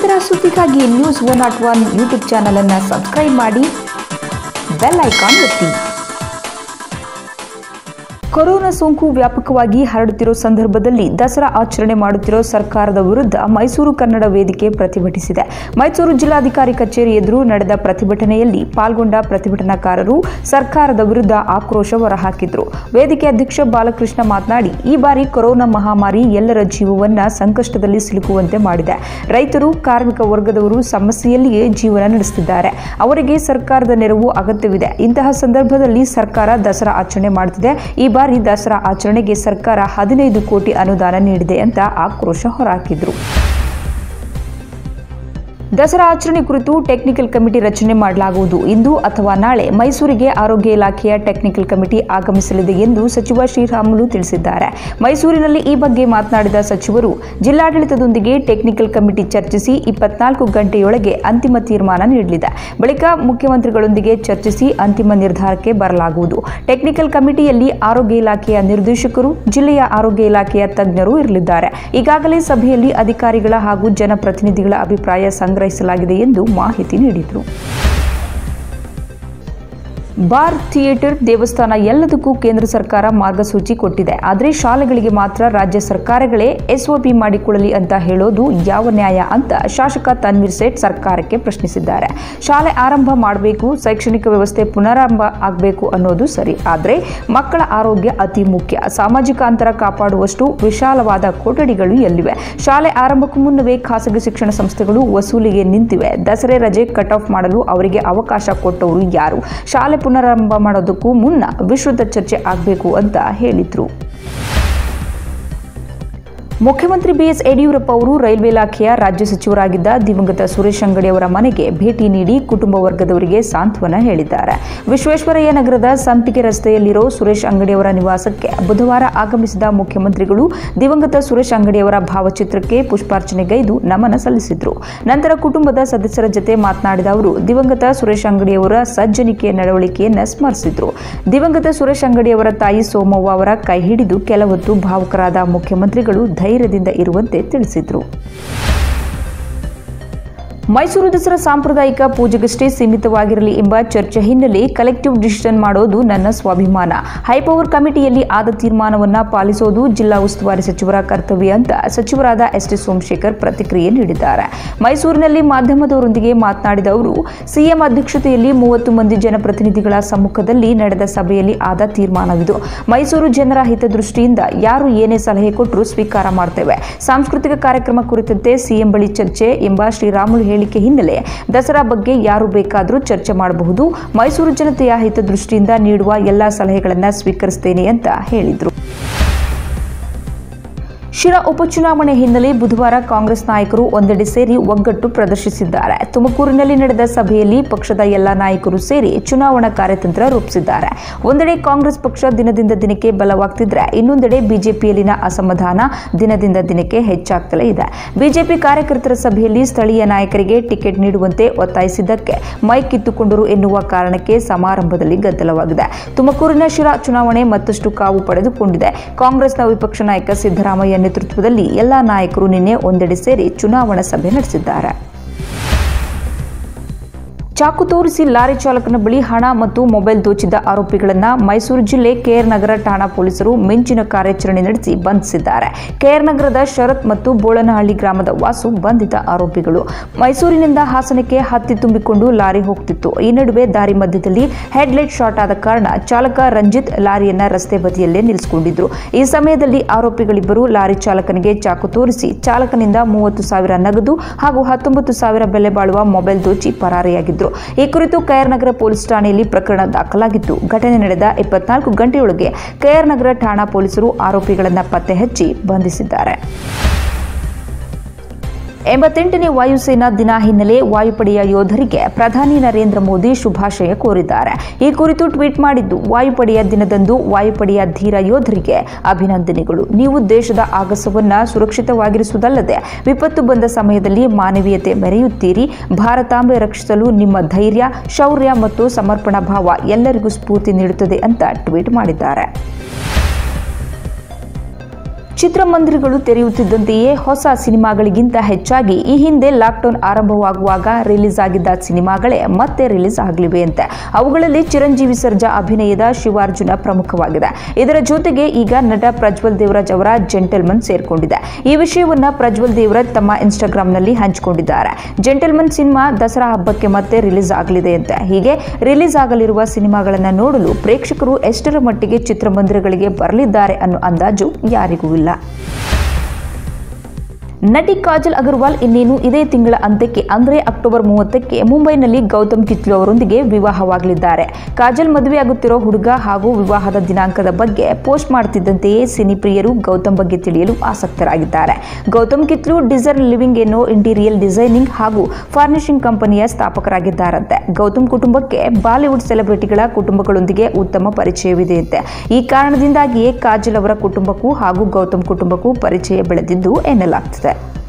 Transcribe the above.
ನಿರಂತರ ಸುದ್ದಿಗಾಗಿ news one nought one YouTube ಚಾನಲನ್ನು ಸಬ್ಸ್ಕ್ರೈಬ್ ಮಾಡಿ ಬೆಲ್ ಐಕಾನ್ ಒತ್ತಿ ಕೊರೋನಾ ಸೋಂಕು ವ್ಯಾಪಕವಾಗಿ ಹರಡುತ್ತಿರೋ ಸಂದರ್ಭದಲ್ಲಿ ದಸರಾ ಆಚರಣೆ ಮಾಡುತ್ತಿರೋ ಸರ್ಕಾರದ ವಿರುದ್ಧ ಮೈಸೂರು ಕನ್ನಡ ವೇದಿಕೆ ಪ್ರತಿಭಟಿಸಿದೆ ಮೈಸೂರು ಜಿಲ್ಲಾಧಿಕಾರಿ ಕಚೇರಿ ಎದುರು ನಡೆದ ಪ್ರತಿಭಟನೆಯಲ್ಲಿ ಪಾಲ್ಗೊಂಡ ಪ್ರತಿಭಟನಾಕಾರರು ಸರ್ಕಾರದ ವಿರುದ್ಧ ಆಕ್ರೋಶ ಹೊರಹಾಕಿದ್ರು ವೇದಿಕೆ ಅಧ್ಯಕ್ಷ ಬಾಲಕೃಷ್ಣ ಮಾತನಾಡಿ ಈ ಬಾರಿ ಕೊರೋನಾ ಮಹಾಮಾರಿ ಎಲ್ಲರ ಜೀವವನ್ನ ಸಂಕಷ್ಟದಲ್ಲಿ ಸಿಲುಕುವಂತೆ ಮಾಡಿದೆ ರೈತರು ಕಾರ್ಮಿಕ ವರ್ಗದವರು ಸಮಸ್ಯೆಯಲ್ಲಿಯೇ ಜೀವನ ನಡೆಸುತ್ತಿದ್ದಾರೆ ಅವರಿಗೆ ಸರ್ಕಾರದ ನೆರವು ಅಗತ್ಯವಿದೆ ಇಂತಹ ಸಂದರ್ಭದಲ್ಲಿ ಸರ್ಕಾರ ದಸರಾ ಆಚರಣೆ ಮಾಡುತ್ತಿದೆ ಈ ಬಾರಿ ದಸರಾ ಆಚರಣೆಗೆ ಸರ್ಕಾರ ಹದಿನೈದು ಕೋಟಿ ಅನುದಾನ ನೀಡಿದೆ ಅಂತ ಆಕ್ರೋಶ ಹೊರಹಾಕಿದ್ರು ದಸರಾ ಆಚರಣೆ ಕುರಿತು ಟೆಕ್ನಿಕಲ್ ಕಮಿಟಿ ರಚನೆ ಮಾಡಲಾಗುವುದು ಇಂದು ಅಥವಾ ನಾಳೆ ಮೈಸೂರಿಗೆ ಆರೋಗ್ಯ ಇಲಾಖೆಯ ಟೆಕ್ನಿಕಲ್ ಕಮಿಟಿ ಆಗಮಿಸಲಿದೆ ಎಂದು ಸಚಿವ ಶ್ರೀರಾಮುಲು ತಿಳಿಸಿದ್ದಾರೆ ಮೈಸೂರಿನಲ್ಲಿ ಈ ಬಗ್ಗೆ ಮಾತನಾಡಿದ ಸಚಿವರು ಜಿಲ್ಲಾಡಳಿತದೊಂದಿಗೆ ಟೆಕ್ನಿಕಲ್ ಕಮಿಟಿ ಚರ್ಚಿಸಿ ಇಪ್ಪತ್ನಾಲ್ಕು ಗಂಟೆಯೊಳಗೆ ಅಂತಿಮ ತೀರ್ಮಾನ ನೀಡಲಿದೆ ಬಳಿಕ ಮುಖ್ಯಮಂತ್ರಿಗಳೊಂದಿಗೆ ಚರ್ಚಿಸಿ ಅಂತಿಮ ನಿರ್ಧಾರಕ್ಕೆ ಬರಲಾಗುವುದು ಟೆಕ್ನಿಕಲ್ ಕಮಿಟಿಯಲ್ಲಿ ಆರೋಗ್ಯ ಇಲಾಖೆಯ ನಿರ್ದೇಶಕರು ಜಿಲ್ಲೆಯ ಆರೋಗ್ಯ ಇಲಾಖೆಯ ತಜ್ಞರು ಇರಲಿದ್ದಾರೆ ಈಗಾಗಲೇ ಸಭೆಯಲ್ಲಿ ಅಧಿಕಾರಿಗಳ ಹಾಗೂ ಜನಪ್ರತಿನಿಧಿಗಳ ಅಭಿಪ್ರಾಯ ಸಂಗ್ರಹಿಸಲಾಗಿದೆ ಎಂದು ಮಾಹಿತಿ ನೀಡಿದರು ಬಾರ್ ಥಿಯೇಟರ್ ದೇವಸ್ಥಾನ ಎಲ್ಲದಕ್ಕೂ ಕೇಂದ್ರ ಸರ್ಕಾರ ಮಾರ್ಗಸೂಚಿ ಕೊಟ್ಟಿದೆ ಆದರೆ ಶಾಲೆಗಳಿಗೆ ಮಾತ್ರ ರಾಜ್ಯ ಸರ್ಕಾರಗಳೇ ಎಸ್ಒಪಿ ಮಾಡಿಕೊಳ್ಳಲಿ ಅಂತ ಹೇಳೋದು ಯಾವ ನ್ಯಾಯ ಅಂತ ಶಾಸಕ ತನ್ವೀರ್ ಸೇಠ್ ಸರ್ಕಾರಕ್ಕೆ ಪ್ರಶ್ನಿಸಿದ್ದಾರೆ ಶಾಲೆ ಆರಂಭ ಮಾಡಬೇಕು ಶೈಕ್ಷಣಿಕ ವ್ಯವಸ್ಥೆ ಪುನರಾರಂಭ ಆಗಬೇಕು ಅನ್ನೋದು ಸರಿ ಆದರೆ ಮಕ್ಕಳ ಆರೋಗ್ಯ ಅತಿ ಮುಖ್ಯ ಸಾಮಾಜಿಕ ಅಂತರ ಕಾಪಾಡುವಷ್ಟು ವಿಶಾಲವಾದ ಕೊಠಡಿಗಳು ಎಲ್ಲಿವೆ ಶಾಲೆ ಆರಂಭಕ್ಕೂ ಮುನ್ನವೇ ಖಾಸಗಿ ಶಿಕ್ಷಣ ಸಂಸ್ಥೆಗಳು ವಸೂಲಿಗೆ ನಿಂತಿವೆ ದಸರೆ ರಜೆ ಕಟ್ ಆಫ್ ಮಾಡಲು ಅವರಿಗೆ ಅವಕಾಶ ಕೊಟ್ಟವರು ಯಾರು ಶಾಲೆ ಪುನರಾರಂಭ ಮಾಡೋದಕ್ಕೂ ಮುನ್ನ ವಿಶ್ವದ ಚರ್ಚೆ ಆಗಬೇಕು ಅಂತ ಹೇಳಿದ್ರು ಮುಖ್ಯಮಂತ್ರಿ ಬಿಎಸ್ ಯಡಿಯೂರಪ್ಪ ಅವರು ರೈಲ್ವೆ ಇಲಾಖೆಯ ರಾಜ್ಯ ಸಚಿವರಾಗಿದ್ದ ದಿವಂಗತ ಸುರೇಶ್ ಅಂಗಡಿ ಅವರ ಮನೆಗೆ ಭೇಟಿ ನೀಡಿ ಕುಟುಂಬ ವರ್ಗದವರಿಗೆ ಸಾಂತ್ವನ ಹೇಳಿದ್ದಾರೆ ವಿಶ್ವೇಶ್ವರಯ್ಯ ನಗರದ ಸಂಪಿಗೆ ರಸ್ತೆಯಲ್ಲಿರೋ ಸುರೇಶ್ ಅಂಗಡಿ ಅವರ ನಿವಾಸಕ್ಕೆ ಬುಧವಾರ ಆಗಮಿಸಿದ ಮುಖ್ಯಮಂತ್ರಿಗಳು ದಿವಂಗತ ಸುರೇಶ್ ಅಂಗಡಿ ಅವರ ಭಾವಚಿತ್ರಕ್ಕೆ ಪುಷ್ಪಾರ್ಚನೆಗೈದು ನಮನ ಸಲ್ಲಿಸಿದ್ರು ನಂತರ ಕುಟುಂಬದ ಸದಸ್ಯರ ಜತೆ ಮಾತನಾಡಿದ ಅವರು ದಿವಂಗತ ಸುರೇಶ್ ಅಂಗಡಿ ಅವರ ಸಜ್ಜನಿಕೆಯ ನಡವಳಿಕೆಯನ್ನು ಸ್ಮರಿಸಿದ್ರು ದಿವಂಗತ ಸುರೇಶ್ ಅಂಗಡಿ ಅವರ ತಾಯಿ ಸೋಮವ್ವ ಅವರ ಕೈ ಹಿಡಿದು ಕೆಲವೊತ್ತು ಭಾವುಕರಾದ ಮುಖ್ಯಮಂತ್ರಿಗಳು ಧೈರ್ಯದಿಂದ ಇರುವಂತೆ ತಿಳಿಸಿದರು ಮೈಸೂರು ದಸರಾ ಸಾಂಪ್ರದಾಯಿಕ ಪೂಜೆಗಷ್ಟೇ ಸೀಮಿತವಾಗಿರಲಿ ಎಂಬ ಚರ್ಚೆ ಹಿನ್ನೆಲೆ ಕಲೆಕ್ಟಿವ್ ಡಿಸಿಷನ್ ಮಾಡೋದು ನನ್ನ ಸ್ವಾಭಿಮಾನ ಹೈಪವರ್ ಕಮಿಟಿಯಲ್ಲಿ ಆದ ತೀರ್ಮಾನವನ್ನ ಪಾಲಿಸೋದು ಜಿಲ್ಲಾ ಉಸ್ತುವಾರಿ ಸಚಿವರ ಕರ್ತವ್ಯ ಅಂತ ಸಚಿವರಾದ ಎಸ್ ಟಿ ಸೋಮಶೇಖರ್ ಪ್ರತಿಕ್ರಿಯೆ ನೀಡಿದ್ದಾರೆ ಮೈಸೂರಿನಲ್ಲಿ ಮಾಧ್ಯಮದವರೊಂದಿಗೆ ಮಾತನಾಡಿದ ಅವರು ಸಿಎಂ ಅಧ್ಯಕ್ಷತೆಯಲ್ಲಿ ಮೂವತ್ತು ಮಂದಿ ಜನಪ್ರತಿನಿಧಿಗಳ ಸಮ್ಮುಖದಲ್ಲಿ ನಡೆದ ಸಭೆಯಲ್ಲಿ ಆದ ತೀರ್ಮಾನವಿದು ಮೈಸೂರು ಜನರ ಹಿತದೃಷ್ಟಿಯಿಂದ ಯಾರು ಏನೇ ಸಲಹೆ ಕೊಟ್ಟರೂ ಸ್ವೀಕಾರ ಮಾಡ್ತೇವೆ ಸಾಂಸ್ಕೃತಿಕ ಕಾರ್ಯಕ್ರಮ ಕುರಿತಂತೆ ಸಿಎಂ ಬಳಿ ಚರ್ಚೆ ಎಂಬ ಶ್ರೀರಾಮುಲು ಹೇಳಿಕೆ ಹಿನ್ನೆಲೆ ದಸರಾ ಬಗ್ಗೆ ಯಾರು ಬೇಕಾದರೂ ಚರ್ಚೆ ಮಾಡಬಹುದು ಮೈಸೂರು ಜನತೆಯ ಹಿತದೃಷ್ಟಿಯಿಂದ ನೀಡುವ ಎಲ್ಲಾ ಸಲಹೆಗಳನ್ನು ಸ್ವೀಕರಿಸುತ್ತೇನೆ ಅಂತ ಹೇಳಿದರು ಶಿರಾ ಉಪಚುನಾವಣೆ ಹಿನ್ನೆಲೆ ಬುಧವಾರ ಕಾಂಗ್ರೆಸ್ ನಾಯಕರು ಒಂದೆಡೆ ಸೇರಿ ಒಗ್ಗಟ್ಟು ಪ್ರದರ್ಶಿಸಿದ್ದಾರೆ ತುಮಕೂರಿನಲ್ಲಿ ನಡೆದ ಸಭೆಯಲ್ಲಿ ಪಕ್ಷದ ಎಲ್ಲ ನಾಯಕರು ಸೇರಿ ಚುನಾವಣಾ ಕಾರ್ಯತಂತ್ರ ರೂಪಿಸಿದ್ದಾರೆ ಒಂದೆಡೆ ಕಾಂಗ್ರೆಸ್ ಪಕ್ಷ ದಿನದಿಂದ ದಿನಕ್ಕೆ ಬಲವಾಗ್ತಿದ್ರೆ ಇನ್ನೊಂದೆಡೆ ಬಿಜೆಪಿಯಲ್ಲಿನ ಅಸಮಾಧಾನ ದಿನದಿಂದ ದಿನಕ್ಕೆ ಹೆಚ್ಚಾಗ್ತಲೇ ಇದೆ ಬಿಜೆಪಿ ಕಾರ್ಯಕರ್ತರ ಸಭೆಯಲ್ಲಿ ಸ್ಥಳೀಯ ನಾಯಕರಿಗೆ ಟಿಕೆಟ್ ನೀಡುವಂತೆ ಒತ್ತಾಯಿಸಿದ್ದಕ್ಕೆ ಮೈಕ್ ಕಿತ್ತುಕೊಂಡರು ಎನ್ನುವ ಕಾರಣಕ್ಕೆ ಸಮಾರಂಭದಲ್ಲಿ ಗದ್ದಲವಾಗಿದೆ ತುಮಕೂರಿನ ಶಿರಾ ಚುನಾವಣೆ ಮತ್ತಷ್ಟು ಕಾವು ಪಡೆದುಕೊಂಡಿದೆ ಕಾಂಗ್ರೆಸ್ನ ವಿಪಕ್ಷ ನಾಯಕ ಸಿದ್ದರಾಮಯ್ಯ ನೇತೃತ್ವದಲ್ಲಿ ಎಲ್ಲಾ ನಾಯಕರು ನಿನ್ನೆ ಒಂದೆಡೆ ಸೇರಿ ಚುನಾವಣಾ ಸಭೆ ನಡೆಸಿದ್ದಾರೆ ಚಾಕು ತೋರಿಸಿ ಲಾರಿ ಚಾಲಕನ ಬಳಿ ಹಣ ಮತ್ತು ಮೊಬೈಲ್ ದೋಚಿದ್ದ ಆರೋಪಿಗಳನ್ನ ಮೈಸೂರು ಜಿಲ್ಲೆ ಕೆಆರ್ ನಗರ ಠಾಣಾ ಪೊಲೀಸರು ಮಿಂಚಿನ ಕಾರ್ಯಾಚರಣೆ ನಡೆಸಿ ಬಂಧಿಸಿದ್ದಾರೆ ಕೆಆರ್ ನಗರದ ಶರತ್ ಮತ್ತು ಬೋಳನಹಳ್ಳಿ ಗ್ರಾಮದ ವಾಸು ಬಂಧಿತ ಆರೋಪಿಗಳು ಮೈಸೂರಿನಿಂದ ಹಾಸನಕ್ಕೆ ಹತ್ತಿ ತುಂಬಿಕೊಂಡು ಲಾರಿ ಹೋಗ್ತಿತ್ತು ಈ ನಡುವೆ ದಾರಿ ಮಧ್ಯದಲ್ಲಿ ಹೆಡ್ಲೈಟ್ ಶಾರ್ಟ್ ಆದ ಕಾರಣ ಚಾಲಕ ರಂಜಿತ್ ಲಾರಿಯನ್ನ ರಸ್ತೆ ಬದಿಯಲ್ಲೇ ನಿಲ್ಲಿಸಿಕೊಂಡಿದ್ರು ಈ ಸಮಯದಲ್ಲಿ ಆರೋಪಿಗಳಿಬ್ಬರು ಲಾರಿ ಚಾಲಕನಿಗೆ ಚಾಕು ತೋರಿಸಿ ಚಾಲಕನಿಂದ ಮೂವತ್ತು ಸಾವಿರ ನಗದು ಹಾಗೂ ಹತ್ತೊಂಬತ್ತು ಸಾವಿರ ಬೆಲೆ ಬಾಳುವ ಮೊಬೈಲ್ ದೋಚಿ ಪರಾರಿಯಾಗಿದ್ರು ಈ ಕುರಿತು ಕೆಆರ್ ನಗರ ಪೊಲೀಸ್ ಠಾಣೆಯಲ್ಲಿ ಪ್ರಕರಣ ದಾಖಲಾಗಿತ್ತು ಘಟನೆ ನಡೆದ ಇಪ್ಪತ್ನಾಲ್ಕು ಗಂಟೆಯೊಳಗೆ ಕೆಆರ್ ನಗರ ಠಾಣಾ ಪೊಲೀಸರು ಆರೋಪಿಗಳನ್ನು ಪತ್ತೆ ಹಚ್ಚಿ ಬಂಧಿಸಿದ್ದಾರೆ ಎಂಬತ್ತೆಂಟನೇ ವಾಯುಸೇನಾ ದಿನ ಹಿನ್ನೆಲೆ ವಾಯುಪಡೆಯ ಯೋಧರಿಗೆ ಪ್ರಧಾನಿ ನರೇಂದ್ರ ಮೋದಿ ಶುಭಾಶಯ ಕೋರಿದ್ದಾರೆ ಈ ಕುರಿತು ಟ್ವೀಟ್ ಮಾಡಿದ್ದು ವಾಯುಪಡೆಯ ದಿನದಂದು ವಾಯುಪಡೆಯ ಧೀರ ಯೋಧರಿಗೆ ಅಭಿನಂದನೆಗಳು ನೀವು ದೇಶದ ಆಗಸವನ್ನ ಸುರಕ್ಷಿತವಾಗಿರಿಸುವುದಲ್ಲದೆ ವಿಪತ್ತು ಬಂದ ಸಮಯದಲ್ಲಿ ಮಾನವೀಯತೆ ಮೆರೆಯುತ್ತೀರಿ ಭಾರತಾಂಬೆ ರಕ್ಷಿಸಲು ನಿಮ್ಮ ಧೈರ್ಯ ಶೌರ್ಯ ಮತ್ತು ಸಮರ್ಪಣಾ ಭಾವ ಎಲ್ಲರಿಗೂ ಸ್ಫೂರ್ತಿ ನೀಡುತ್ತದೆ ಅಂತ ಟ್ವೀಟ್ ಮಾಡಿದ್ದಾರೆ ಚಿತ್ರಮಂದಿರಗಳು ತೆರೆಯುತ್ತಿದ್ದಂತೆಯೇ ಹೊಸ ಸಿನಿಮಾಗಳಿಗಿಂತ ಹೆಚ್ಚಾಗಿ ಈ ಹಿಂದೆ ಲಾಕ್ಡೌನ್ ಆರಂಭವಾಗುವಾಗ ರಿಲೀಸ್ ಆಗಿದ್ದ ಸಿನಿಮಾಗಳೇ ಮತ್ತೆ ರಿಲೀಸ್ ಆಗಲಿವೆ ಅಂತೆ ಅವುಗಳಲ್ಲಿ ಚಿರಂಜೀವಿ ಸರ್ಜಾ ಅಭಿನಯದ ಶಿವಾರ್ಜುನ ಪ್ರಮುಖವಾಗಿದೆ ಇದರ ಜೊತೆಗೆ ಈಗ ನಟ ಪ್ರಜ್ವಲ್ ದೇವರಾಜ್ ಅವರ ಜೆಂಟಲ್ಮನ್ ಸೇರ್ಕೊಂಡಿದೆ ಈ ವಿಷಯವನ್ನ ಪ್ರಜ್ವಲ್ ದೇವರಾಜ್ ತಮ್ಮ ಇನ್ಸ್ಟಾಗ್ರಾಂನಲ್ಲಿ ಹಂಚಿಕೊಂಡಿದ್ದಾರೆ ಜೆಂಟಲ್ಮನ್ ಸಿನಿಮಾ ದಸರಾ ಹಬ್ಬಕ್ಕೆ ಮತ್ತೆ ರಿಲೀಸ್ ಆಗಲಿದೆ ಅಂತೆ ಹೀಗೆ ರಿಲೀಸ್ ಆಗಲಿರುವ ಸಿನಿಮಾಗಳನ್ನು ನೋಡಲು ಪ್ರೇಕ್ಷಕರು ಎಷ್ಟರ ಮಟ್ಟಿಗೆ ಚಿತ್ರಮಂದಿರಗಳಿಗೆ ಬರಲಿದ್ದಾರೆ ಅನ್ನೋ ಅಂದಾಜು ಯಾರಿಗೂ ಇಲ್ಲ ನಟಿ ಕಾಜಲ್ ಅಗರ್ವಾಲ್ ಇನ್ನೇನು ಇದೇ ತಿಂಗಳ ಅಂತ್ಯಕ್ಕೆ ಅಂದರೆ ಅಕ್ಟೋಬರ್ ಮೂವತ್ತಕ್ಕೆ ಮುಂಬೈನಲ್ಲಿ ಗೌತಮ್ ಕಿತ್ಲು ಅವರೊಂದಿಗೆ ವಿವಾಹವಾಗಲಿದ್ದಾರೆ ಕಾಜಲ್ ಮದುವೆಯಾಗುತ್ತಿರೋ ಹುಡುಗ ಹಾಗೂ ವಿವಾಹದ ದಿನಾಂಕದ ಬಗ್ಗೆ ಪೋಸ್ಟ್ ಮಾಡ್ತಿದ್ದಂತೆಯೇ ಸಿನಿಪ್ರಿಯರು ಗೌತಮ್ ಬಗ್ಗೆ ತಿಳಿಯಲು ಆಸಕ್ತರಾಗಿದ್ದಾರೆ ಗೌತಮ್ ಕಿತ್ಲು ಡಿಸೈರ್ ಲಿವಿಂಗ್ ಎನ್ನೋ ಇಂಟೀರಿಯಲ್ ಡಿಸೈನಿಂಗ್ ಹಾಗೂ ಫರ್ನಿಶಿಂಗ್ ಕಂಪನಿಯ ಸ್ಥಾಪಕರಾಗಿದ್ದಾರಂತೆ ಗೌತಮ್ ಕುಟುಂಬಕ್ಕೆ ಬಾಲಿವುಡ್ ಸೆಲೆಬ್ರಿಟಿಗಳ ಕುಟುಂಬಗಳೊಂದಿಗೆ ಉತ್ತಮ ಪರಿಚಯವಿದೆಯಂತೆ ಈ ಕಾರಣದಿಂದಾಗಿಯೇ ಕಾಜಲ್ ಅವರ ಕುಟುಂಬಕ್ಕೂ ಹಾಗೂ ಗೌತಮ್ ಕುಟುಂಬಕ್ಕೂ ಪರಿಚಯ ಬೆಳೆದಿದ್ದು ಎನ್ನಲಾಗ್ತಿದೆ